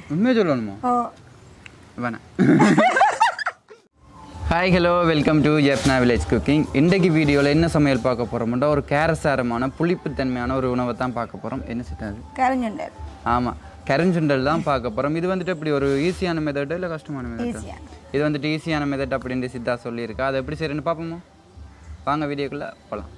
உண்மையாக சொல்லணுமா ஓ வேணாம் hi hello welcome to Jaffna village cooking இன்றைக்கு வீடியோவில் என்ன சமையல் பார்க்க போகிறோம்னா ஒரு கேரசாரமான புளிப்புத்தன்மையான ஒரு உணவை தான் பார்க்க போகிறோம் என்ன சிட்டாது கரைஞ்சுண்டர் ஆமாம் கரஞ்சுண்டல் தான் பார்க்க போகிறோம் இது வந்துட்டு இப்படி ஒரு ஈஸியான மெத்தட் இல்லை கஷ்டமான மெத்தட் ஈஸியாக இது வந்துட்டு ஈஸியான மெத்தட் அப்படின்னு சித்தா சொல்லியிருக்கா அது எப்படி சரின்னு பார்ப்போமா வாங்க வீடியோக்குள்ளே போகலாம்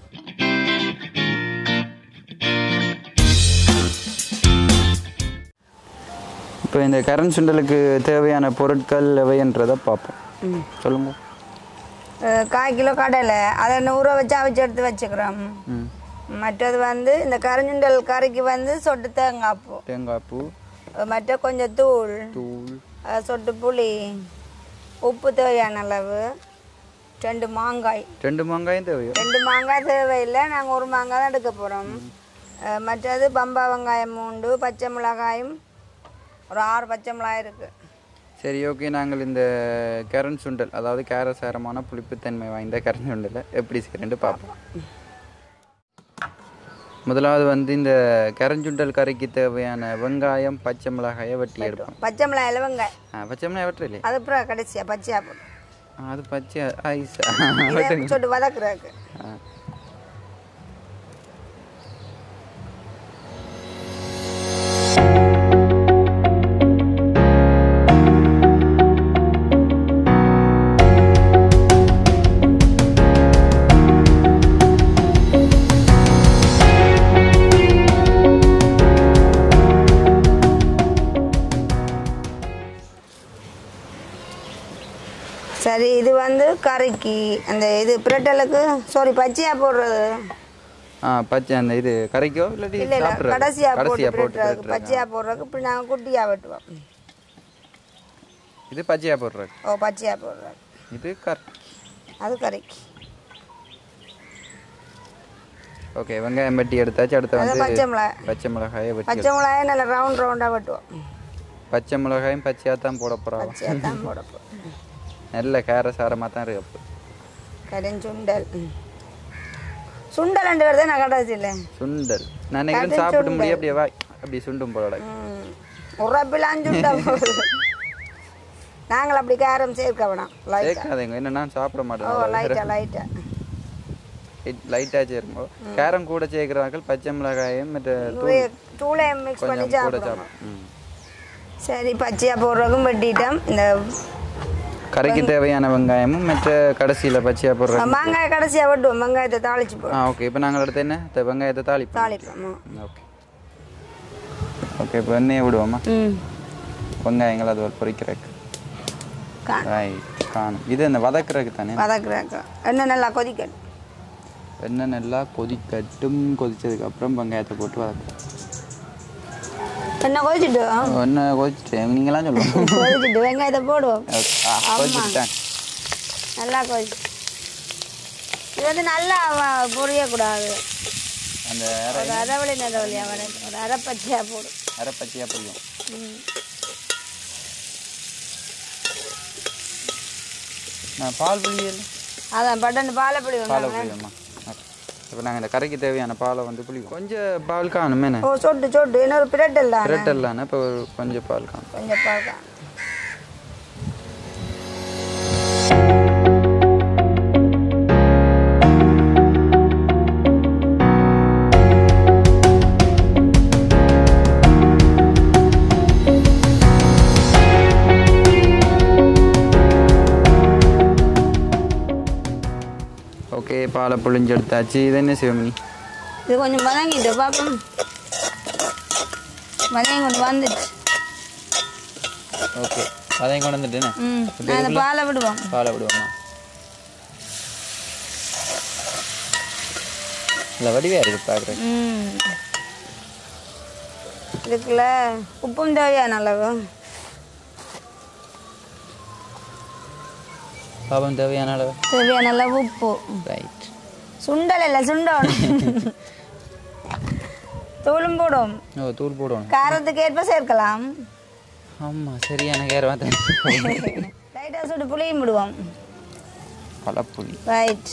இப்போ இந்த கரண்ட் சுண்டலுக்கு தேவையான பொருட்கள் எவைன்றதை பார்ப்போம் சொல்லுங்க கால் கிலோ கடலை அதை நூற வச்சு அவிச்சு எடுத்து வச்சுக்கிறோம் ம் மற்றது வந்து இந்த கரைஞ்சுண்டல் கறிக்கு வந்து சொட்டு தேங்காய் பூ தேங்காய் பூ மற்ற கொஞ்சம் தூள் தூள் அஹ் சொட்டு புளி உப்பு தேவையான அளவு ரெண்டு மாங்காய் ரெண்டு மாங்காயும் தேவையோ ரெண்டு மாங்காய் தேவையில்லை நாங்கள் ஒரு மாங்காய் தான் எடுக்க போகிறோம் மற்றது பம்பா வெங்காயம் மூண்டு பச்சை மிளகாயும் ஒரு ஆறு பச்சை மிளகாய் இருக்குது சரி ஓகே நாங்கள் இந்த கரண்ட் சுண்டல் அதாவது கேரசாரமான புளிப்புத்தன்மை வாய்ந்த கரண்ட் சுண்டலை எப்படி செய்யறேன்ட்டு பார்ப்போம் முதலாவது வந்து இந்த கரஞ்சுண்டல் கறிக்கு தேவையான வெங்காயம் பச்சை மிளகாயை வெட்டி எடுப்போம் பச்சை மிளகாயில் வெங்காயம் ஆ பச்சை மிளகாய் வெட்டலையே அது அப்புறம் கடைசியாக பச்சையாக போடும் ஆ, அது பச்சை ஐஸ் இதை சொட்டு வதக்குறதுக்கு சரி இது வந்து கறிக்கு அந்த இது பிரட்டலுக்கு சாரி பச்சையாக போடுறது ஆ பச்சை அந்த இது கறிக்கோ இல்லாட்டி இல்லை இல்லை சாப்பிட்றது கடைசியாக போட்டு கடைசியாக போட்டு பிரட்டுறதுக்கு பிரட்டுறது. பச்சையாக போடுறதுக்கு இப்படி நாங்கள் குட்டியாக வெட்டுவோம் இது பச்சையாக போடுறது ஓ பச்சையாக போடுறது இது கர் அது கறிக்கு ஓகே வெங்காயம் வெட்டி எடுத்தாச்சு அடுத்து அது வந்து பச்சை மிளகாய் பச்சை மிளகாயை வெட்டி பச்சை மிளகாயை நல்லா ரவுண்ட் ரவுண்டாக வெட்டுவோம் பச்சை மிளகாயும் பச்சையாக தான் போட போகிறோம் பச்சையாக தான் போட போகிறோம் நல்ல கேரசாரமாக தான் இருக்கு அப்போ கரிஞ்சுண்டல் சுண்டல் ரெண்டு பேர் தான் நான் கடைசி இல்லை சுண்டல் நான் நினைக்கிறேன் சாப்பிட முடியும் அப்படியே வாய் அப்படி சுண்டும் போல உறப்பிலாம் சுண்டா போகுது நாங்கள் அப்படி காரம் சேர்க்க வேணாம் லைட்டாக சேர்க்காதீங்க என்ன நான் சாப்பிட ஓ மாட்டேன் லைட்டாக லைட்டாக லைட்டாக சேரும்போது கேரம் கூட சேர்க்குறாங்க பச்சை மிளகாயும் மற்ற தூள் தூளையும் மிக்ஸ் பண்ணி கொஞ்சம் கூட சாப்பிடுவோம் சாப்பிடும் ம். சரி பச்சையாக போடுறதுக்கும் வெட்டிட்டோம் இந்த கறிக்கு தேவையான வெங்காயமும் மற்ற கடைசியில் பச்சையாக போடுற மாங்காய் கடைசியாக வெட்டுவோம் வெங்காயத்தை தாளிச்சு ஆ போடுவோம் ஓகே இப்போ நாங்கள் அடுத்து என்ன இந்த வெங்காயத்தை தாளிப்போம் தாளிப்போம் ஓகே ஓகே இப்போ எண்ணெயை விடுவோமா ம் வெங்காயங்கள் அது பொரிக்கிறதுக்கு கா ரைட் காணும் இது இந்த வதக்குறதுக்கு தானே வதக்குறாக்க எண்ணெய் நல்லா கொதிக்கணும் எண்ணெய் நல்லா கொதிக்கட்டும் கொதிச்சதுக்கு அப்புறம் வெங்காயத்தை போட்டு வதக்கும் எண்ணெய் கொதிச்சுட்டு எண்ணெய் கொதிச்சிட்டேன் நீங்களாம் சொல்லுவோம் கொதிச்சுட்டு வெங்காயத்தை போடுவோம் கொதிச்சுட்டேன் நல்லா கொதிச்சு இது வந்து நல்லா வ- பொரியக்கூடாது அந்த ஒரு அரவழி நிறவழியாக வர ஒரு அரைப்பச்சையாக போடும் அரை பச்சையாக புரியும் ம். நான் பால் புளியல் அதான் பட்டன் பாலை பிடி பாலை புளியம்மா இப்போ நாங்கள் இந்த கறிக்கு தேவையான பாலை வந்து புளிவோம் கொஞ்சம் பால் காணுமே ஓ சொட்டு சொட்டு இன்னொரு பிரட்டல் தான் ரெட்டல்லான இப்போ ஒரு கொஞ்சம் பால் காணும் கொஞ்சம் பால் தான் ஓகே பாலை புளிஞ்சு எடுத்தாச்சு இது என்ன சிவமணி இது கொஞ்சம் வதங்கிட்டு பார்ப்போம் வதங்கி கொண்டு வந்துச்சு ஓகே அதையும் கொண்டு வந்துட்டேனே ம் நான் இந்த பாலை விடுவோம் பாலை விடுவோம்மா இல்லை வடிவாக இருக்குது பார்க்குறேன் ம் இதுக்குள்ள உப்பும் தேவையான அளவு பாபம் தேவையான அளவு தேவையான அளவு உப்பு ரைட் சுண்டல் இல்லை சுண்டல் தூளும் போடும் ஓ தூள் போடணும் காரத்துக்கு ஏற்ப சேர்க்கலாம் ஆமாம் சரியான கேரவா தான் லைட்டாக சுடு புளியும் விடுவோம் பழப்புளி ரைட்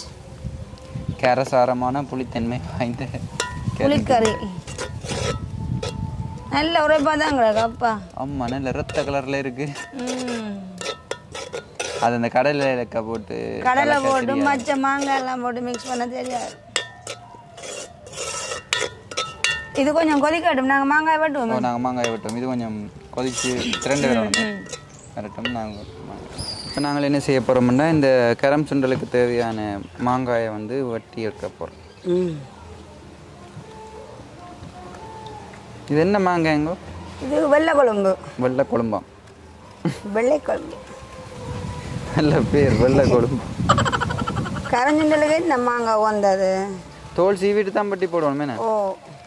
கேரசாரமான புளித்தன்மை வாய்ந்த புளிக்கறி நல்ல உரைப்பாக தான் கிடக்கு அப்பா ஆமாம் நல்ல ரத்த கலரில் இருக்கு ம் அது அந்த கடலை இலக்க போட்டு கடலை போட்டு மச்ச மாங்காய் எல்லாம் போட்டு மிக்ஸ் பண்ண தெரியாது இது கொஞ்சம் கொதிக்கட்டும் நாங்கள் மாங்காய் வெட்டுவோம் நாங்கள் மாங்காய் விட்டோம் இது கொஞ்சம் கொதிச்சு திரண்டு வரணும் வரட்டும் நாங்கள் இப்போ நாங்கள் என்ன செய்ய போகிறோம்னா இந்த கரம் சுண்டலுக்கு தேவையான மாங்காயை வந்து வெட்டி எடுக்க போகிறோம் ம் இது என்ன மாங்காய்ங்கோ இது வெள்ளை குழம்பு வெள்ளை குழம்பம் வெள்ளை குழம்பு நல்ல பேர் வெள்ளை குழம்பு கரைஞ்சுண்டலுக்கு இந்த மாங்காய் வந்தது தோல் சீவிட்டு தான் பட்டி போடுவோம் என்ன ஓ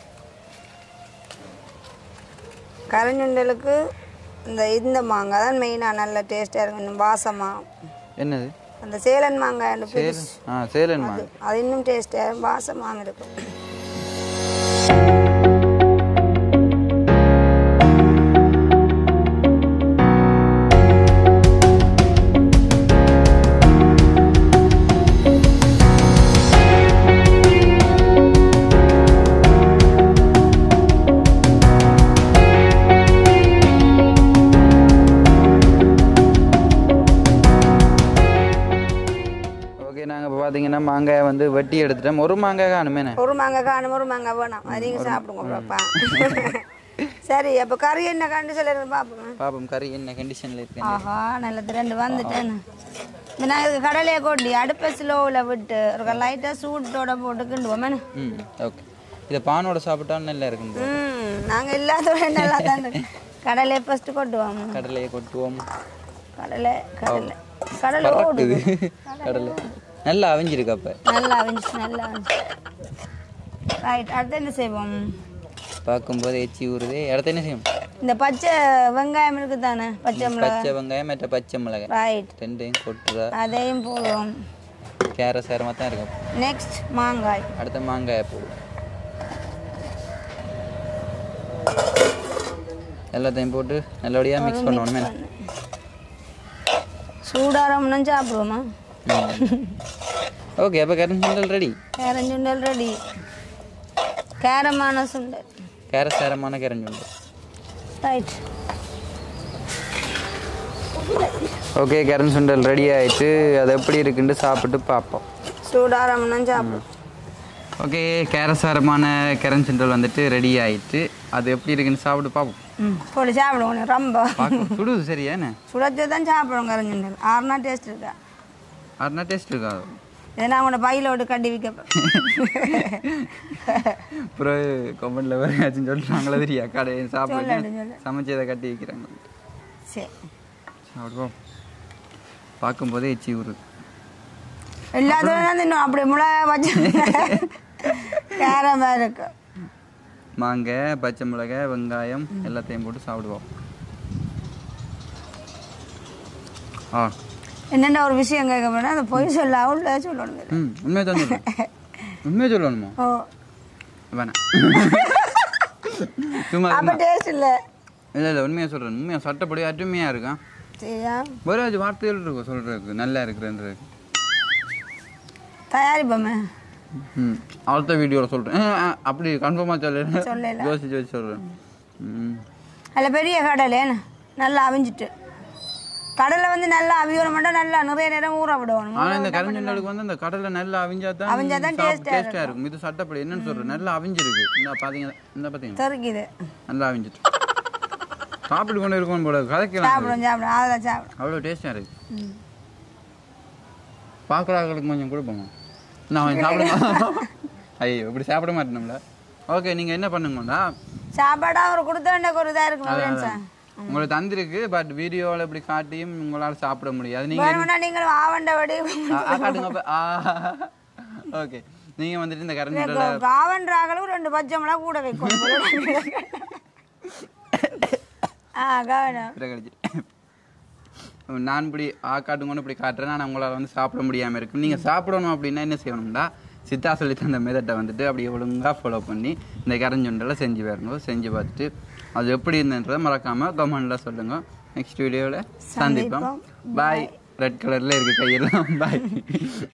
கரைஞ்சுண்டலுக்கு இந்த இந்த மாங்காய் தான் மெயினாக நல்ல டேஸ்ட்டாக இருக்கும் இன்னும் வாசமாக என்னது அந்த சேலன் மாங்காய் அந்த சேலன் பெருசு. ஆ சேலன் மாங்காய் அது இன்னும் டேஸ்ட்டாக வாசமாக இருக்கும் ஓகே நாங்கள் இப்போ பார்த்தீங்கன்னா மாங்காயை வந்து வெட்டி எடுத்துட்டோம் ஒரு மாங்காய் காணுமேண்ணே ஒரு மாங்காய் காணும் ஒரு மாங்காய் வேணாம் அது நீங்கள் சாப்பிடுங்க பாப்பா சரி அப்போ கறி என்ன கண்டு சொல்லுறது பார்ப்போம் பாப்போம் கறி என்ன கண்டிஷனில் இருக்கு ஆஹா நல்லது ரெண்டு வந்துட்டேன் இப்போ நான் இதுக்கு கடலையை கொட்டி அடுப்பை ஸ்லோவில் விட்டு ஒரு லைட்டாக சூட்டோட போட்டு கிண்டுவோம் என்ன? ம் ஓகே இதை பானோட சாப்பிட்டாலும் நல்லா இருக்கும் ம் நாங்கள் இல்லாதோட நல்லா தான் இருக்கு. கடலையை ஃபஸ்ட்டு கொட்டுவோம் கடலையை கொட்டுவோம் கடலை கடலை கடலை ஓடுது கடலை நல்லா அவிஞ்சிருக்கு அப்போ நல்லா அவிஞ்சு நல்லா அவிஞ்சு ரைட் அடுத்து என்ன செய்வோம் பார்க்கும்போது எச்சி ஊறுதே இடத்த என்ன செய்யும் இந்த பச்சை வெங்காயம் இருக்குது தானே பச்சை மிளகாய் பச்சை வெங்காயம் மற்ற பச்சை மிளகாய் ரைட் ரெண்டையும் கொட்டுறா அதையும் போடுவோம் கேர சேரமாக தான் இருக்கும் நெக்ஸ்ட் மாங்காய் அடுத்த மாங்காயை போடுவோம் எல்லாத்தையும் போட்டு நல்லபடியாக மிக்ஸ் பண்ணணுமே சூடாரம்னு சாப்பிடுவோமா ஓகே அப்போ கரண்ட் சுண்டல் ரெடி கேரஞ்சுண்டல் ரெடி கேரமான சுண்டல் கேர சேரமான கரண்ட் சுண்டல் ரைட் ஓகே கரண்ட் சுண்டல் ரெடி ஆயிட்டு அது எப்படி இருக்குன்னு சாப்பிட்டு பார்ப்போம் சூடாரம்னு சாப்பிடுவோம் ஓகே கேரசாரமான கரண்ட் சுண்டல் வந்துட்டு ரெடி ஆயிட்டு அது எப்படி இருக்குன்னு சாப்பிட்டு பார்ப்போம் ம் போட்டு சாப்பிடுவோம் ரொம்ப பார்க்க சுடுது சரியா என்ன சுடச்சு தான் சாப்பிடுவோம் கரைஞ்சுண்டல் ஆறுனா டேஸ்ட் இருக்கா அதுனா டேஸ்ட் இருக்கா இதை நான் உங்களோட பையில விட்டு கட்டி வைக்க அப்புறம் கமெண்ட்ல வேற ஏதாச்சும் சொல்றாங்களே தெரியா கடையை சாப்பிடுங்க சொல்லு, சொல்லு. சமைச்சதை கட்டி வைக்கிறாங்க சரி சாப்பிடுவோம் பார்க்கும்போதே எச்சி ஊரு எல்லாத்துலையும் தான் இன்னும் அப்படி மிளகா பச்சை கேரமாக இருக்கு மாங்காய் பச்சை மிளகாய் வெங்காயம் எல்லாத்தையும் போட்டு சாப்பிடுவோம் ஆ என்னென்ன ஒரு விஷயம் கேட்க போனால் அந்த பொய் சொல்ல உள்ள சொல்லணும் ம் உண்மையை தான் சொல்லுவேன் உண்மையை சொல்லணுமா ஓ வேணாம் சும்மா அப்போ டேஸ்ட் இல்லை இல்லை இல்லை உண்மையாக சொல்கிறேன் உண்மையாக சட்டப்படி அருமையாக இருக்கான் சரியா வேறு அது வார்த்தைகள் இருக்கும் சொல்கிறதுக்கு நல்லா இருக்கிறேன்றது தயாரிப்போமே ம் அடுத்த வீடியோவில் சொல்கிறேன் அப்படி கன்ஃபார்மாக சொல்ல சொல்லல. யோசிச்சு யோசிச்சு சொல்கிறேன் ம் அதில் பெரிய கடலை என்ன நல்லா அவிஞ்சிட்டு கடலை வந்து நல்லா அவியோட மட்டும் நல்லா நிறைய நேரம் ஊற விடணும் ஆனால் இந்த கரிஞ்சண்டலுக்கு வந்து அந்த கடலை நல்லா அவிஞ்சா தான் அவிஞ்சாதான் taste-ஆ டேஸ்ட்டாக இருக்கும் இது சட்டப்படி என்னன்னு சொல்கிறேன் நல்லா அவிஞ்சிருக்கு இந்த பார்த்தீங்க இந்த பார்த்தீங்க தெறிக்குது நல்லா அவிஞ்சிட்டு சாப்பிட்டு கொண்டு இருக்கணும் போல கதைக்கலாம் சாப்பிடும் சாப்பிடும் அதெல்லாம் சாப்பிடும் அவ்வளோ டேஸ்ட்டாக இருக்கு ம். பார்க்குறாங்களுக்கு கொஞ்சம் கொடுப்போங்க நான் கொஞ்சம் சாப்பிடுமா ஐயோ இப்படி சாப்பிட மாட்டேனும்ல ஓகே நீங்கள் என்ன பண்ணுங்கடா சாப்பாடா ஒரு கொடுத்த வேண்டிய ஒரு இதாக இருக்கும் ஃப்ரெண்ட்ஸா உங்களுக்கு தந்திருக்கு பட் வீடியோவில் இப்படி காட்டியும் உங்களால் சாப்பிட முடியாது நீங்கள் வேணும்னா நீங்கள் ஆவண்டபடி காட்டுங்க அப்ப. ஆ ஓகே நீங்கள் வந்துட்டு இந்த கரண்ட் காவன்றாங்களும் ரெண்டு பச்சை மிளகா கூட வைக்கணும் ஆ கவனம் கழிச்சிட்டு நான் இப்படி ஆ காட்டுங்கன்னு இப்படி காட்டுறேன் ஆனால் உங்களால் வந்து சாப்பிட முடியாமல் இருக்கும் நீங்கள் சாப்பிடணும் அப்படின்னா என்ன செய்யணும்டா சித்தா சொல்லி தந்த மெதட்டை வந்துட்டு அப்படியே ஒழுங்காக ஃபாலோ பண்ணி இந்த கரஞ்சுண்டலை செஞ்சு பாருங்க செஞ்சு பார்த்துட்டு அது எப்படி இருந்தன்றதை மறக்காமல் கமெண்டில் சொல்லுங்கள் நெக்ஸ்ட் வீடியோவில் சந்திப்போம் பாய் ரெட் கலரில் இருக்குது கையெல்லாம் பாய்